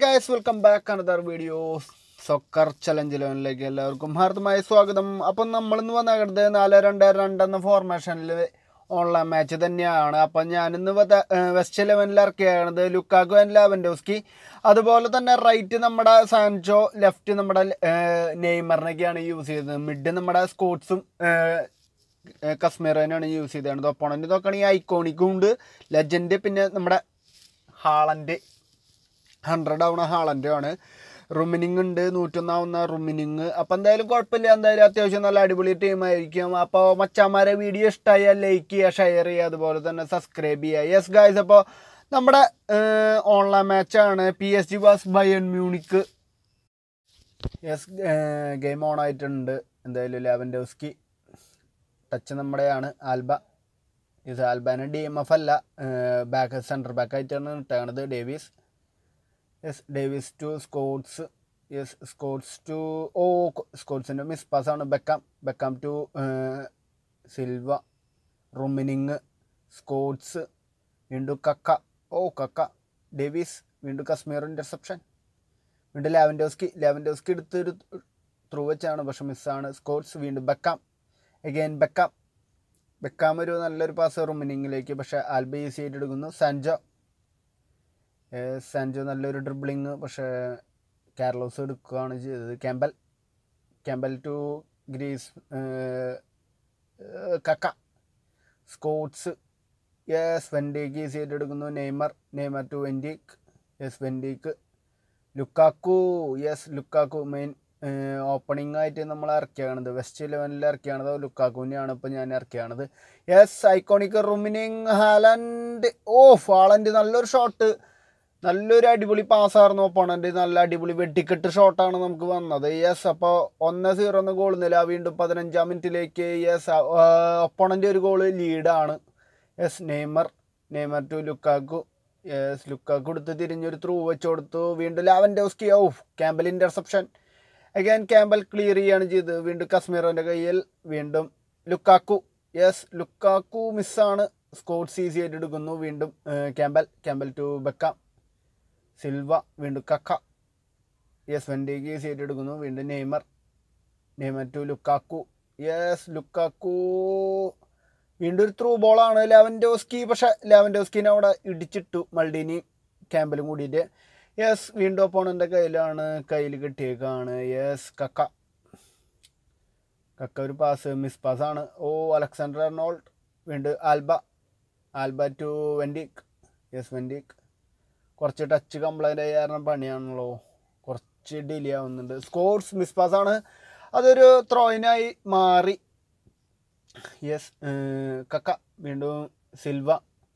guys welcome back another video soccer challenge ലെവനിലേക്ക് എല്ലാവർക്കും ഹാർദമായ സ്വാഗതം അപ്പം നമ്മളിന്ന് വന്നിട്ട് നാല് രണ്ട് രണ്ട് എന്ന ഫോർമേഷനിൽ ഓൺലൈൻ മാച്ച് തന്നെയാണ് അപ്പം ഞാനിന്ന് വത- ഏഹ് വെസ്റ്റ് ലെവനിൽ ഇറക്കിയത് ലുക്കാക്കു ആൻഡ് ലാവൻഡോസ്കി അതുപോലെ തന്നെ റൈറ്റ് നമ്മുടെ സാൻചോ ലെഫ്റ്റ് നമ്മുടെ ഏഹ് നെയ്മറിനൊക്കെയാണ് യൂസ് ചെയ്തത് മിഡ് നമ്മുടെ സ്കോട്ട്സും കശ്മീറിനാണ് യൂസ് ചെയ്തത് ഒപ്പോണൻ്റ് നോക്കുകയാണെങ്കിൽ ഐക്കോണിക്കും ഉണ്ട് ലെജൻഡ് പിന്നെ നമ്മുടെ ഹാളൻഡ് ഹൺഡ്രഡ് ആവണ ഹാളൻ്റെ ആണ് റുമിനിങ് ഉണ്ട് നൂറ്റൊന്നാവുന്ന റുമിനിങ് അപ്പം എന്തായാലും കുഴപ്പമില്ല എന്തായാലും അത്യാവശ്യം നല്ല അടിപൊളി ടീമായിരിക്കും അപ്പോൾ മച്ചാമാരെ വീഡിയോ ഇഷ്ടമായാൽ ലൈക്ക് ചെയ്യുക ഷെയർ ചെയ്യുക അതുപോലെ തന്നെ സബ്സ്ക്രൈബ് ചെയ്യുക യെസ് ഗായ്സ് അപ്പോൾ നമ്മുടെ ഓൺലൈൻ മാച്ചാണ് പി എസ് ജി വാസ് Bayern Munich yes game on ആയിട്ടുണ്ട് എന്തായാലും ലെവൻഡോസ്കി ടച്ച് നമ്മുടെയാണ് ആൽബ ഇത് ആൽബാന ഡി എം എഫ് അല്ല ബാക്ക് സെൻറ്റർ ബാക്ക് ആയിട്ടാണ് ഇട്ടാണത് Davies yes Davies to Scholes yes Scholes to oh സ്കോട്ട്സിൻ്റെ മിസ് പാസ്സാണ് Beckham Beckham to Silva Rummenigge Scholes വീണ്ടും കക്ക ഓ കക്ക ഡേവിസ് വീണ്ടും കശ്മീർ ഇൻ്റർസെപ്ഷൻ വീണ്ടും ലാവൻഡോസ്കി ലാവൻഡോസ്കി എടുത്തൊരു ത്രൂ വെച്ചാണ് പക്ഷെ മിസ്സാണ് സ്കോട്ട്സ് വീണ്ടും ബെക്കാം എഗെയിൻ ബെക്കാം ബെക്കാം ഒരു നല്ലൊരു പാസ് റുമിനിങ്ങിലേക്ക് പക്ഷേ ആൽബ ഈസി ആയിട്ട് എടുക്കുന്നു സാൻജോ ഏഹ് സാൻജോ നല്ലൊരു ഡ്രിബിളിങ് പക്ഷേ കാർലോസ് എടുക്കുകയാണ് ചെയ്തത് ക്യാമ്പൽ ക്യാമ്പൽ ടു ഗ്രീസ് uh, uh, Kaka Scholes yes Van Dijk easy ആയിട്ട് എടുക്കുന്നു Neymar Neymar to Van Dijk yes Van Dijk Lukaku yes Lukaku main opening ആയിട്ട് നമ്മൾ ഇറക്കിയാണത് വെസ്റ്റ് ഇലവനിൽ ഇറക്കിയാണത് ലുക്കാക്കുവിനെയാണ് ഇപ്പോൾ ഞാൻ ഇറക്കിയാണത് yes iconic Rummenigge Haaland oh Haaland നല്ലൊരു ഷോട്ട് നല്ലൊരു അടിപൊളി പാസ്സായിരുന്നു ഒപ്പോണൻ്റ് നല്ല അടിപൊളി വെട്ടിക്കെട്ട് ഷോട്ടാണ് നമുക്ക് വന്നത് യെസ് അപ്പോൾ ഒന്ന് സീറോ എന്ന് ഗോൾ നില വീണ്ടും പതിനഞ്ചാം മിനിറ്റിലേക്ക് യെസ് ഒപ്പോണൻ്റ് ഒരു ഗോൾ ലീഡാണ് yes Neymar Neymar to Lukaku yes Lukaku എടുത്ത് തിരിഞ്ഞൊരു ത്രൂ വെച്ച് കൊടുത്തു വീണ്ടും Lewandowski oh Campbell interception again Campbell clear ചെയ്യാണ് ചെയ്തത് വീണ്ടും കശ്മീറിൻ്റെ കയ്യിൽ വീണ്ടും ലുക്കാക്കു യെസ് ലുക്കാക്കു മിസ്സാണ് സ്കോട്ട്സ് ഈസി ആയിട്ട് എടുക്കുന്നു വീണ്ടും uh, Campbell Campbell to Beckham Silva വീണ്ടും കക്ക യെസ് വെൻഡേക്ക് ഈസി ആയിട്ട് എടുക്കുന്നു വീണ്ടും Neymar Neymar to Lukaku yes Lukaku വീണ്ടും ഒരു ത്രൂ ബോളാണ് ലെവൻഡോസ്കി പക്ഷെ ലെവൻഡോസ്കിനെ അവിടെ ഇടിച്ചിട്ടു മൾഡിനി ക്യാമ്പിലും കൂടിയിട്ട് യെസ് വീണ്ടും ഒപ്പോണൻ്റെ കയ്യിലാണ് കയ്യിൽ കിട്ടിയേക്കാണ് യെസ് കക്ക കക്ക ഒരു പാസ് മിസ് പാസ്സാണ് ഓ അലക്സാണ്ടർ അർണോൾഡ് വീണ്ടും Alba Alba to Van Dijk yes Van Dijk കുറച്ച് ടച്ച് കംപ്ലൈൻ്റ് ആയി കാരണം പണിയാണല്ലോ കുറച്ച് ഡിലേ ആവുന്നുണ്ട് സ്കോർസ് മിസ് പാസ്സാണ് അതൊരു ത്രോയിനായി മാറി യെസ് കക്ക വീണ്ടും സിൽവ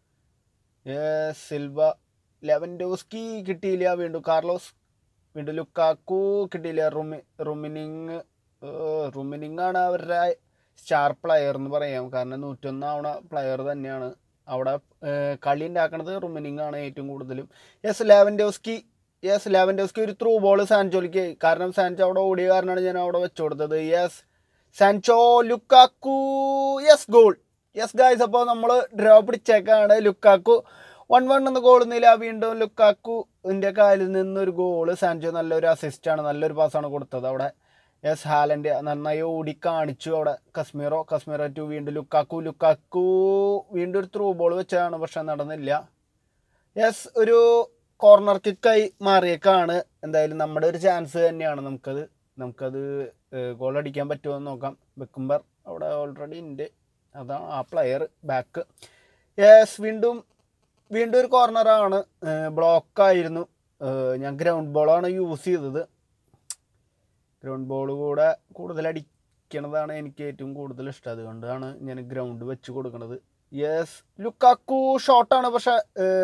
യെസ് സിൽവ ലെവൻഡോസ്കി കിട്ടിയില്ല വീണ്ടും കാർലോസ് വീണ്ടും ലുക്കാക്കു കിട്ടിയില്ല റുമി റുമിനിങ് റുമിനിങ് ആണ് അവരുടെ സ്റ്റാർ പ്ലെയർ എന്ന് പറയാം കാരണം നൂറ്റൊന്നാവണ പ്ലെയർ തന്നെയാണ് അവിടെ ഏഹ്, കളി ഉണ്ടാക്കണത് റുമിനിങ് ആണ് ഏറ്റവും കൂടുതലും യെസ് ലാവൻഡോസ്കി യെസ് ലാവൻഡോസ്കി ഒരു ത്രൂ ബോൾ സാൻചോലിക്ക് കാരണം സാൻചോ അവിടെ ഓടിയ കാരണമാണ് ഞാൻ അവിടെ വെച്ചു കൊടുത്തത് yes Sancho Lukaku yes goal yes guys അപ്പോൾ നമ്മൾ ഡ്രോ പിടിച്ചേക്കാണ് ലുക്കാക്കു വൺ വൺ എന്ന് ഗോൾ നില വീണ്ടും ലുക്കാക്കുവിൻ്റെ കാലിൽ നിന്നൊരു ഗോള് സാൻചോ നല്ലൊരു അസിസ്റ്റാണ് നല്ലൊരു പാസ്സാണ് കൊടുത്തത് അവിടെ യെസ് ഹാലൻഡ് നന്നായി ഓടി കാണിച്ചു അവിടെ കശ്മീറോ കശ്മീറോ ടു വീണ്ടും ലുക്കാക്കു ലുക്കാക്കു വീണ്ടും ഒരു ത്രൂ ബോൾ വെച്ചതാണ് പക്ഷെ നടന്നില്ല യെസ് ഒരു കോർണർ കിക്കായി മാറിയേക്കാണ് എന്തായാലും നമ്മുടെ ഒരു ചാൻസ് തന്നെയാണ് നമുക്കത് നമുക്കത് ഗോൾ അടിക്കാൻ പറ്റുമോ എന്ന് നോക്കാം വെക്കുമ്പർ അവിടെ ഓൾറെഡി ഉണ്ട് അതാണ് ആ പ്ലെയർ ബാക്ക് യെസ് വീണ്ടും വീണ്ടും ഒരു കോർണറാണ് ബ്ലോക്കായിരുന്നു ഞാൻ ഗ്രൗണ്ട് ബോളാണ് യൂസ് ചെയ്തത് ഗ്രൗണ്ട് ബോൾ കൂടെ കൂടുതൽ അടിക്കണതാണ് എനിക്ക് ഏറ്റവും കൂടുതൽ ഇഷ്ടം അതുകൊണ്ടാണ് ഞാൻ ഗ്രൗണ്ട് വെച്ച് കൊടുക്കുന്നത് യെസ് ലുക്കാക്കു ഷോട്ടാണ് പക്ഷെ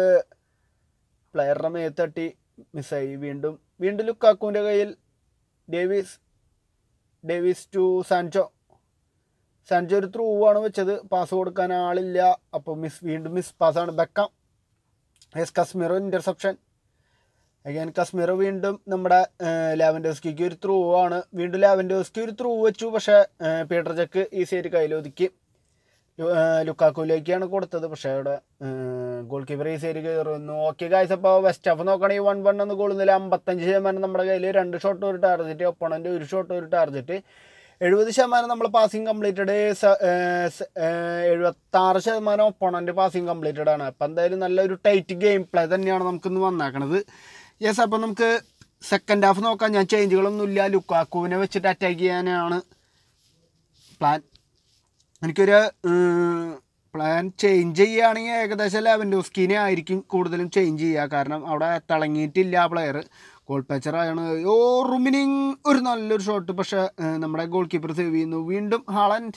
പ്ലെയറുടെ മേത്ത് തട്ടി മിസ്സായി വീണ്ടും വീണ്ടും ലുക്കാക്കുവിൻ്റെ കയ്യിൽ Davies Davies to Sancho Sancho ഒരു ത്രൂ ആണ് വെച്ചത് പാസ് കൊടുക്കാൻ ആളില്ല അപ്പോൾ മിസ് വീണ്ടും മിസ് പാസ്സാണ് Beckham yes Casemiro interception again Casemiro വീണ്ടും നമ്മുടെ ലാവൻഡോസ്കിക്ക് ഒരു ത്രൂ ആണ് വീണ്ടും ലാവൻഡോസ്കി ഒരു ത്രൂ വെച്ചു പക്ഷേ പീറ്റർ ജക്ക് ഈസി ആയിട്ട് കയ്യിലൊതുക്കി ലു- ആ, ലുക്കാക്കുവിലേക്കാണ് കൊടുത്തത് പക്ഷേ അവിടെ ഗോൾ കീപ്പർ ഈ സൈഡ് കയറുന്നു ഓക്കെ ഗായ്സ് അപ്പോൾ വെസ്റ്റ് ഹാഫ് നോക്കുകയാണെങ്കിൽ വൺ വൺ ഒന്ന് കൊള്ളുന്നില്ല അമ്പത്തഞ്ച് ശതമാനം നമ്മുടെ കയ്യിൽ രണ്ട് ഷോട്ട് ഒരു ടാർജറ്റ് ഒപ്പണൻ്റ് ഒരു ഷോട്ട് ഒരു ടാർജറ്റ് എഴുപത് ശതമാനം നമ്മൾ പാസിങ് കംപ്ലീറ്റഡ് എഴുപത്താറ് ശതമാനം ഒപ്പണൻ്റ് പാസിങ് കംപ്ലീറ്റഡ് ആണ് അപ്പം എന്തായാലും നല്ലൊരു ടൈറ്റ് ഗെയിം പ്ലേ തന്നെയാണ് നമുക്കിന്ന് വന്നേക്കണത് യെസ് അപ്പം നമുക്ക് സെക്കൻഡ് ഹാഫ് നോക്കാം ഞാൻ ചേഞ്ചുകളൊന്നുമില്ല ലുക്കാക്കുവിനെ വെച്ചിട്ട് അറ്റാക്ക് ചെയ്യാനാണ് പ്ലാൻ എനിക്കൊരു പ്ലാൻ ചേഞ്ച് ചെയ്യുകയാണെങ്കിൽ ഏകദേശം ലെവൻഡോസ്കിനെ ആയിരിക്കും കൂടുതലും ചേഞ്ച് ചെയ്യുക കാരണം അവിടെ തിളങ്ങിയിട്ടില്ല ആ പ്ലെയർ ഗോൾ പാച്ചറാണ് ഓ റുമിനിങ് ഒരു നല്ലൊരു ഷോട്ട് പക്ഷേ ഏഹ്, നമ്മുടെ ഗോൾ കീപ്പർ സേവ് ചെയ്യുന്നു വീണ്ടും ഹാളൻഡ്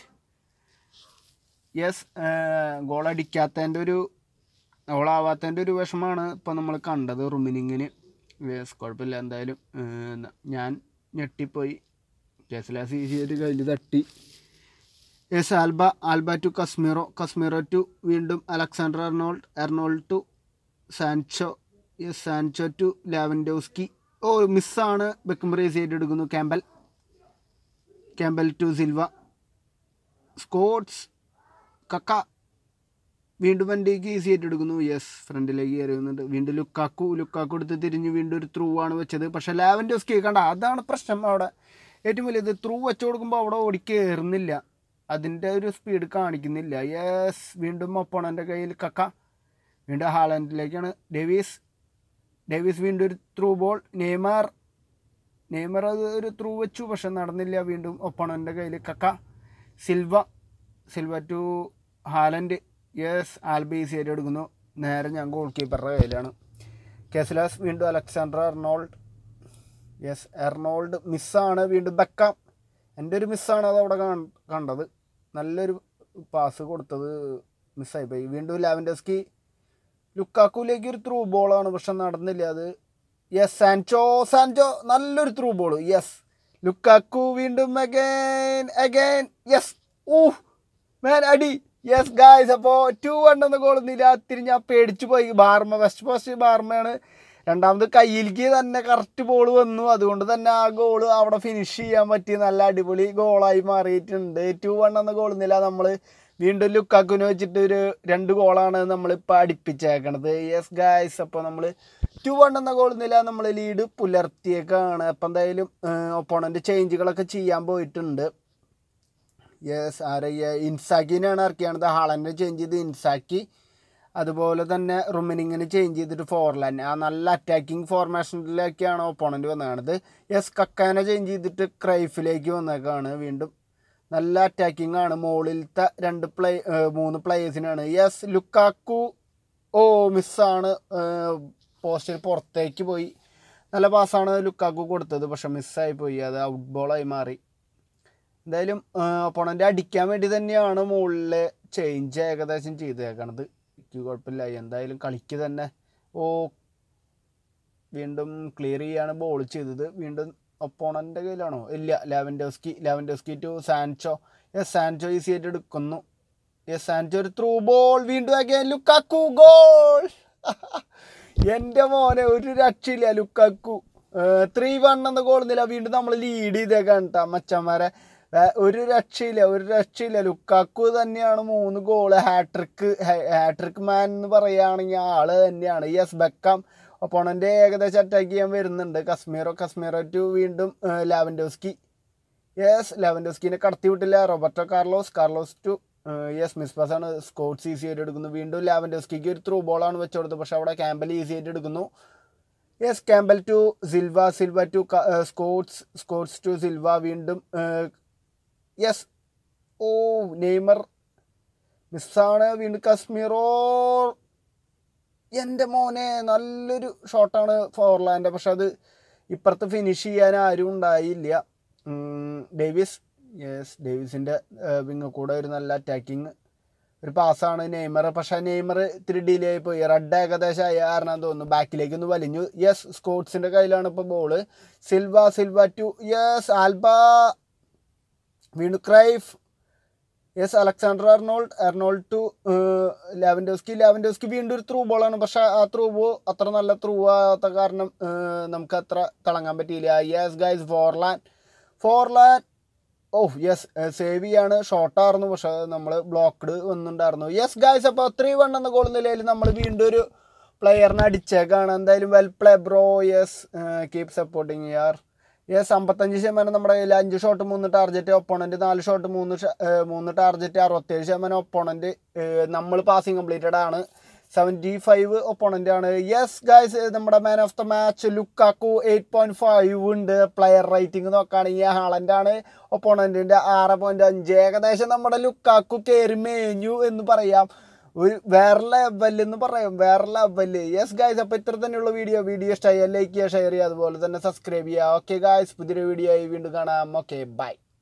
യെസ് ഗോൾ അടിക്കാത്തതിൻ്റെ ഒരു ഗോളാവാത്തതിൻ്റെ ഒരു വിഷമാണ് ഇപ്പം നമ്മൾ കണ്ടത് റുമിനിങ്ങിന് യെസ് കുഴപ്പമില്ല എന്തായാലും ഏഹ്, ന- ഞാൻ ഞെട്ടിപ്പോയി കേസലാസ് ഈസിയായിട്ട് കയ്യിൽ തട്ടി yes Alba Alba to Casemiro Casemiro to വീണ്ടും Alexander Arnold Arnold to Sancho yes Sancho to Lewandowski oh മിസ്സാണ് ബെക്കും റേസ് ചെയ്ത് എടുക്കുന്നു Campbell Campbell to Silva Scholes Kaka വീണ്ടും വണ്ടിക്ക് ഈസി ആയിട്ട് എടുക്കുന്നു യെസ് ഫ്രണ്ടിലേക്ക് കയറി വന്നിട്ട് വീണ്ടും ലുക്കാക്കു ലുക്കാക്കു എടുത്ത് തിരിഞ്ഞ് വീണ്ടും ഒരു ത്രൂ ആണ് വെച്ചത് പക്ഷേ ലാവൻഡോസ്കി കണ്ട അതാണ് പ്രശ്നം അവിടെ ഏറ്റവും വലിയത് ത്രൂ വെച്ച് കൊടുക്കുമ്പോൾ അവിടെ ഓടി കയറുന്നില്ല അതിൻ്റെ ഒരു സ്പീഡ് കാണിക്കുന്നില്ല യെസ് വീണ്ടും ഒപ്പോണൻ്റെ കയ്യിൽ കക്ക വീണ്ടും ഹാലൻഡിലേക്കാണ് ഡേവീസ് ഡേവീസ് വീണ്ടും ഒരു ത്രൂ ബോൾ നെയ്മർ നെയ്മർ അത് ഒരു ത്രൂ വെച്ചു പക്ഷെ നടന്നില്ല വീണ്ടും ഒപ്പണൻ്റെ കയ്യിൽ Kaka Silva Silva to Haaland yes ആൽബീസ് ആയിട്ട് എടുക്കുന്നു നേരെ ഞാൻ ഗോൾ കീപ്പറുടെ കയ്യിലാണ് കെസ്ലാസ് വീണ്ടും അലക്സാണ്ടർ എർണോൾഡ് യെസ് എർണോൾഡ് മിസ്സാണ് വീണ്ടും ബെക്കാം എൻ്റെ ഒരു മിസ്സാണ് അത് അവിടെ കാണ്- കണ്ടത് നല്ലൊരു പാസ് കൊടുത്തത് മിസ്സായിപ്പോയി വീണ്ടും ലാവൻഡസ്കി ലുക്കാക്കുലേക്ക് ഒരു ത്രൂ ബോളാണ് പക്ഷെ നടന്നില്ല അത് യെസ് സാൻചോ സാൻചോ നല്ലൊരു ത്രൂ ബോൾ യെസ് ലുക്കാക്കു വീണ്ടും അഗൈൻ അഗൈൻ യെസ് ഊ മാൻ അടി യെസ് ഗായ്സ് അപ്പോൾ ടു വൺ എന്ന ഗോളൊന്നുമില്ല തിരി ഞാൻ പേടിച്ചു പോയി ബാർമ വെസ്റ്റ് പോസ്റ്റ് ബാർമയാണ് രണ്ടാമത് കയ്യിലേക്ക് തന്നെ കറക്റ്റ് ബോൾ വന്നു അതുകൊണ്ട് തന്നെ ആ ഗോൾ അവിടെ ഫിനിഷ് ചെയ്യാൻ പറ്റി നല്ല അടിപൊളി ഗോളായി മാറിയിട്ടുണ്ട് ടു വൺ എന്ന ഗോളൊന്നുമില്ല നമ്മൾ വീണ്ടും ലുക്കാക്കുവിനെ വെച്ചിട്ട് ഒരു രണ്ട് ഗോളാണ് നമ്മളിപ്പോൾ അടുപ്പിച്ചേക്കണത് യെസ് ഗായ്സ് അപ്പോൾ നമ്മൾ ടു വൺ എന്ന ഗോളൊന്നുമില്ല നമ്മൾ ലീഡ് പുലർത്തിയേക്കാണ് അപ്പം എന്തായാലും ഒപ്പോണൻ്റ് ചേഞ്ചുകളൊക്കെ ചെയ്യാൻ പോയിട്ടുണ്ട് യെസ് ആരെ ഇൻസാക്കിനെയാണ് ഇറക്കിയാണത് ഹാളനെ ചേഞ്ച് ചെയ്ത് ഇൻസാക്കി അതുപോലെ തന്നെ റുമിനിങ്ങിന് ചേഞ്ച് ചെയ്തിട്ട് ഫോർലാൻ ആ നല്ല അറ്റാക്കിംഗ് ഫോർമേഷനിലേക്കാണ് ഓപ്പോണൻറ്റ് വന്നേക്കണത് യെസ് കക്കാനെ ചേഞ്ച് ചെയ്തിട്ട് ക്രൈഫിലേക്ക് വന്നേക്കാണ് വീണ്ടും നല്ല അറ്റാക്കിംഗ് ആണ് മുകളിലത്തെ രണ്ട് പ്ലേ മൂന്ന് പ്ലേയേഴ്സിനാണ് യെസ് ലുക്കാക്കു ഓ മിസ്സാണ് പോസ്റ്റിൽ പുറത്തേക്ക് പോയി നല്ല പാസ്സാണ് ലുക്കാക്കു കൊടുത്തത് പക്ഷെ മിസ്സായി പോയി അത് ഔട്ട് ബോളായി മാറി എന്തായാലും ഒപ്പോണൻ്റ് അടിക്കാൻ വേണ്ടി തന്നെയാണ് മുകളിൽ ചേഞ്ച് ഏകദേശം ചെയ്തേക്കണത് എനിക്ക് കുഴപ്പമില്ല എന്തായാലും കളിക്ക് തന്നെ ഓ വീണ്ടും ക്ലിയർ ചെയ്യാണ് ബോൾ ചെയ്തത് വീണ്ടും ഒപ്പോണൻ്റെ കയ്യിലാണോ ഇല്ല Lewandowski Lewandowski to Sancho yes Sancho easy ആയിട്ട് എടുക്കുന്നു യെസ് സാൻചോ ഒരു ത്രൂ ബോൾ വീണ്ടും അഗൈൻ ലുക്കാക്കു ഗോൾ എൻ്റെ മോനെ ഒരു രക്ഷയില്ല ലുക്കാക്കു ത്രീ വൺ എന്ന ഗോൾ നില വീണ്ടും നമ്മൾ ലീഡ് ചെയ്തേക്കാണ് കേട്ടോ മച്ചന്മാരെ ഏ, ഒരു രക്ഷയില്ല ഒരു രക്ഷയില്ല ലുക്കാക്കു തന്നെയാണ് മൂന്ന് ഗോള് ഹാട്രിക്ക് ഹാട്രിക് മാൻ എന്ന് പറയുകയാണെങ്കിൽ ആള് തന്നെയാണ് യെസ് ബെക്കാം ഒപ്പോണൻ്റെ ഏകദേശം അറ്റാക്ക് ചെയ്യാൻ വരുന്നുണ്ട് കശ്മീറോ കശ്മീറോ ടു വീണ്ടും ലാവൻഡോസ്കി യെസ് ലാവൻഡോസ്കിനെ കടത്തി വിട്ടില്ല Roberto Carlos Carlos to yes miss pass ആണ് സ്കോട്ട്സ് ഈസി ആയിട്ട് എടുക്കുന്നു വീണ്ടും ലാവൻഡോസ്കിക്ക് ഒരു ത്രൂ ബോളാണ് വെച്ച് കൊടുത്തത് പക്ഷെ അവിടെ ക്യാമ്പൽ ഈസി ആയിട്ട് എടുക്കുന്നു yes Campbell to Silva Silva to Scholes Scholes to Silva വീണ്ടും യെസ് ഓ നെയ്മർ മിസ്സാണ് വീണ്ടും കശ്മീറോ എൻ്റെ മോനെ നല്ലൊരു ഷോട്ടാണ് ഫോർലാൻഡ് പക്ഷെ അത് ഇപ്പുറത്ത് ഫിനിഷ് ചെയ്യാൻ ആരും ഉണ്ടായില്ല ഉം, ഡേവിസ് യെസ് ഡേവിസിൻ്റെ വിങ്ങ കൂടെ ഒരു നല്ല അറ്റാക്കിങ് ഒരു പാസ്സാണ് നെയ്മർ പക്ഷേ നെയ്മർ ഇത്തിരി ഡിലേ ആയി പോയി റെഡ് ഏകദേശം ആയ കാരണം തോന്നുന്നു ബാക്കിലേക്ക് ഒന്ന് വലിഞ്ഞു യെസ് സ്കോട്ട്സിൻ്റെ കയ്യിലാണ് ഇപ്പോൾ ബോള് Silva Silva to yes Alba വീണ്ടും Cruyff yes Alexander Arnold Arnold to Lewandowski Lewandowski വീണ്ടും ഒരു ത്രൂ ബോളാണ് പക്ഷെ ആ ത്രൂ ബോൾ അത്ര നല്ല ത്രൂ ആകാത്ത കാരണം ഏഹ്, നമുക്ക് അത്ര തിളങ്ങാൻ പറ്റിയില്ല yes guys Forlan Forlan oh yes save ചെയ്യാണ് ഷോർട്ടായിരുന്നു പക്ഷെ നമ്മൾ ബ്ലോക്ക്ഡ് വന്നിട്ടുണ്ടായിരുന്നു യെസ് ഗായ്സ് അപ്പോൾ ത്രീ വൺ എന്ന ഗോൾ നിലയിൽ നമ്മൾ വീണ്ടും ഒരു പ്ലെയറിനെ അടിച്ചേക്കാണ് എന്തായാലും well play bro yes keep supporting യാർ യെസ് അമ്പത്തഞ്ച് ശതമാനം നമ്മുടെ കയ്യിൽ അഞ്ച് ഷോട്ട് മൂന്ന് ടാർജറ്റ് ഒപ്പോണൻറ്റ് നാല് ഷോട്ട് മൂന്ന് ഷ- ഏഹ് മൂന്ന് ടാർജറ്റ് അറുപത്തേഴ് ശതമാനം ഒപ്പോണൻറ്റ് നമ്മൾ പാസിങ് കംപ്ലീറ്റഡ് ആണ് സെവൻറ്റി ഫൈവ് ഒപ്പോണൻ്റ് ആണ് യെസ് ഗായ്സ് നമ്മുടെ man of the match Lukaku eight point five ഉണ്ട് പ്ലെയർ റേറ്റിംഗ് നോക്കുകയാണെങ്കിൽ ഹാളൻ്റാണ് ഒപ്പോണൻറ്റിൻ്റെ ആറ് പോയിന്റ് അഞ്ച് ഏകദേശം നമ്മുടെ ലുക്കാക്കു കയറി മേഞ്ഞു എന്ന് പറയാം ഒരു വേറെ ലെവൽ എന്ന് പറയാം വേറെ ലെവൽ യെസ് ഗായ്സ് അപ്പോൾ ഇത്ര തന്നെയുള്ള വീഡിയോ വീഡിയോ ഇഷ്ടമായി ലൈക്ക് ചെയ്യുക ഷെയർ ചെയ്യുക അതുപോലെ തന്നെ സബ്സ്ക്രൈബ് ചെയ്യുക ഓക്കെ ഗായ്സ് പുതിയൊരു വീഡിയോ ആയി വീണ്ടും കാണാം ഓക്കെ ബൈ